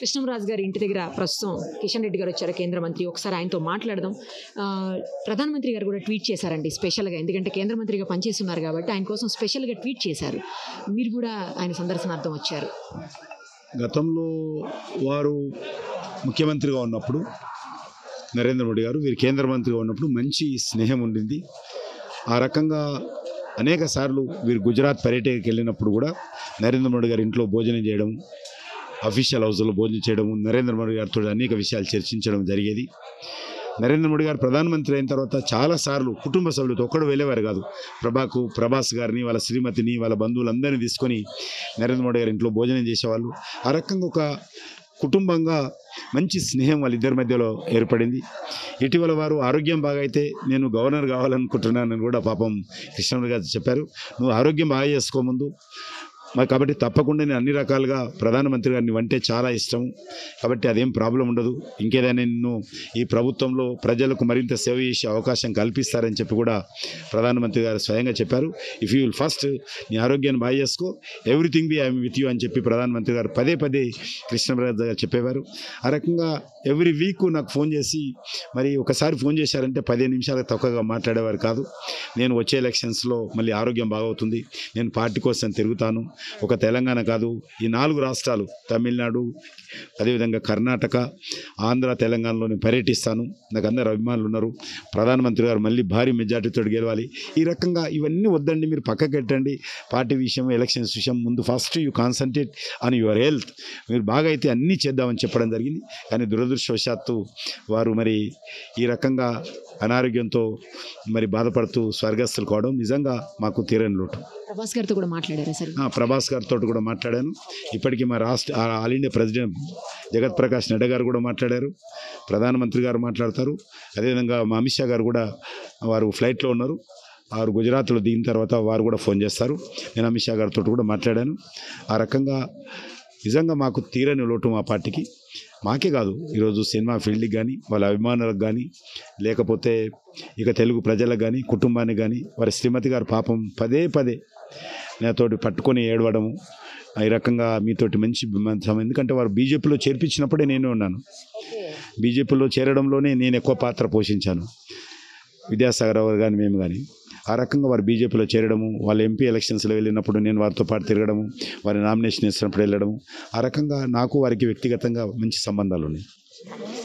కృష్ణంరాజు గారి ఇంటి దగ్గర ప్రస్తుతం కిషన్ రెడ్డి గారు వచ్చారు కేంద్ర మంత్రి ఒకసారి ఆయనతో మాట్లాడదాం ఆ, ప్రధానమంత్రి గారు కూడా ట్వీట్ చేశారండి స్పెషల్గా ఎందుకంటే కేంద్ర మంత్రిగా పనిచేస్తున్నారు కాబట్టి ఆయన కోసం స్పెషల్గా ట్వీట్ చేశారు మీరు కూడా ఆయన సందర్శనార్థం వచ్చారు గతంలో వారు ముఖ్యమంత్రిగా ఉన్నప్పుడు నరేంద్ర మోడీ గారు వీరు కేంద్ర మంత్రిగా ఉన్నప్పుడు మంచి స్నేహం ఉండింది ఆ రకంగా అనేక సార్లు వీరు గుజరాత్ పర్యటనకి వెళ్ళినప్పుడు కూడా నరేంద్ర మోడీ గారి ఇంట్లో భోజనం చేయడం అఫీషియల్ హౌస్లో భోజనం చేయడం నరేంద్ర మోడీ గారితో అనేక విషయాలు చర్చించడం జరిగేది నరేంద్ర మోడీ గారు ప్రధానమంత్రి అయిన తర్వాత చాలాసార్లు కుటుంబ సభ్యులతో ఒక్కడు వెళ్ళేవారు కాదు ప్రభాకు ప్రభాస్ గారిని వాళ్ళ శ్రీమతిని వాళ్ళ బంధువులందరినీ తీసుకొని నరేంద్ర మోడీ గారి ఇంట్లో భోజనం చేసేవాళ్ళు ఆ రకంగా ఒక కుటుంబంగా మంచి స్నేహం వాళ్ళిద్దరి మధ్యలో ఏర్పడింది ఇటీవల వారు ఆరోగ్యం బాగా అయితే నేను గవర్నర్ కావాలనుకుంటున్నానని కూడా పాపం కృష్ణమూర్తి గారు చెప్పారు నువ్వు ఆరోగ్యం బాగా చేసుకోముందు మరి కాబట్టి తప్పకుండా నేను అన్ని రకాలుగా ప్రధానమంత్రి గారిని వంటే చాలా ఇష్టం కాబట్టి అదేం ప్రాబ్లం ఉండదు ఇంకేదైనా నిన్ను ఈ ప్రభుత్వంలో ప్రజలకు మరింత సేవ చేసే అవకాశం కల్పిస్తారని చెప్పి కూడా ప్రధానమంత్రి గారు స్వయంగా చెప్పారు ఇఫ్ యూ విల్ ఫస్ట్ నీ ఆరోగ్యాన్ని బాగా చేసుకో everything be I'm with you అని చెప్పి ప్రధానమంత్రి గారు పదే పదే కృష్ణప్రసాద్ గారు చెప్పేవారు ఆ రకంగా ఎవ్రీ వీక్ నాకు ఫోన్ చేసి మరి ఒకసారి ఫోన్ చేశారంటే పదిహేను నిమిషాలకు తక్కువగా మాట్లాడేవారు కాదు నేను వచ్చే ఎలక్షన్స్లో మళ్ళీ ఆరోగ్యం బాగవుతుంది నేను పార్టీ కోసం తిరుగుతాను ఒక తెలంగాణ కాదు ఈ నాలుగు రాష్ట్రాలు తమిళనాడు అదేవిధంగా కర్ణాటక ఆంధ్ర తెలంగాణలో నేను పర్యటిస్తాను నాకు అందరు అభిమానులు ఉన్నారు ప్రధానమంత్రి గారు మళ్ళీ భారీ మెజార్టీతో గెలవాలి ఈ రకంగా ఇవన్నీ వద్దండి మీరు పక్కకి పెట్టండి పార్టీ విషయం ఎలక్షన్స్ విషయం ముందు first you concentrate on your health మీరు బాగా అయితే అన్నీ చేద్దామని చెప్పడం జరిగింది కానీ దురదృష్టవశాత్తు వారు మరి ఈ రకంగా అనారోగ్యంతో మరి బాధపడుతూ స్వర్గస్థులు కావడం నిజంగా మాకు తీరని లోటు ప్రభాస్ గారితో కూడా మాట్లాడారా సార్ ఆ, ప్రభాస్ గారితో కూడా మాట్లాడాను ఇప్పటికీ మా రాష్ట్ర ఆ, ఆల్ ఇండియా ప్రెసిడెంట్ జగత్ ప్రకాష్ నడ్డా గారు కూడా మాట్లాడారు ప్రధానమంత్రి గారు మాట్లాడతారు అదేవిధంగా మా అమిత్ షా గారు కూడా వారు ఫ్లైట్లో ఉన్నారు వారు గుజరాత్లో దిగిన తర్వాత వారు కూడా ఫోన్ చేస్తారు నేను అమిత్ షా గారితో కూడా మాట్లాడాను ఆ రకంగా నిజంగా మాకు తీరని లోటు మా పార్టీకి మాకే కాదు ఈరోజు సినిమా ఫీల్డ్కి కానీ వాళ్ళ అభిమానులకు కానీ లేకపోతే ఇక తెలుగు ప్రజలకు కానీ కుటుంబానికి కానీ వారి శ్రీమతి గారు పాపం పదే పదే నాతోటి పట్టుకొని ఏడవడము ఈ రకంగా మీతోటి మంచి మంచం ఎందుకంటే వారు బీజేపీలో చేర్పించినప్పుడే నేను ఉన్నాను బీజేపీలో చేరడంలోనే నేను ఎక్కువ పాత్ర పోషించాను విద్యాసాగర్ గారు కానీ మేము కానీ ఆ రకంగా వారు బీజేపీలో చేరడము వాళ్ళ ఎంపీ ఎలక్షన్స్లో వెళ్ళినప్పుడు నేను వారితో పాటు తిరగడము వారి నామినేషన్ ఇచ్చినప్పుడు వెళ్ళడము ఆ రకంగా నాకు వారికి వ్యక్తిగతంగా మంచి సంబంధాలు ఉన్నాయి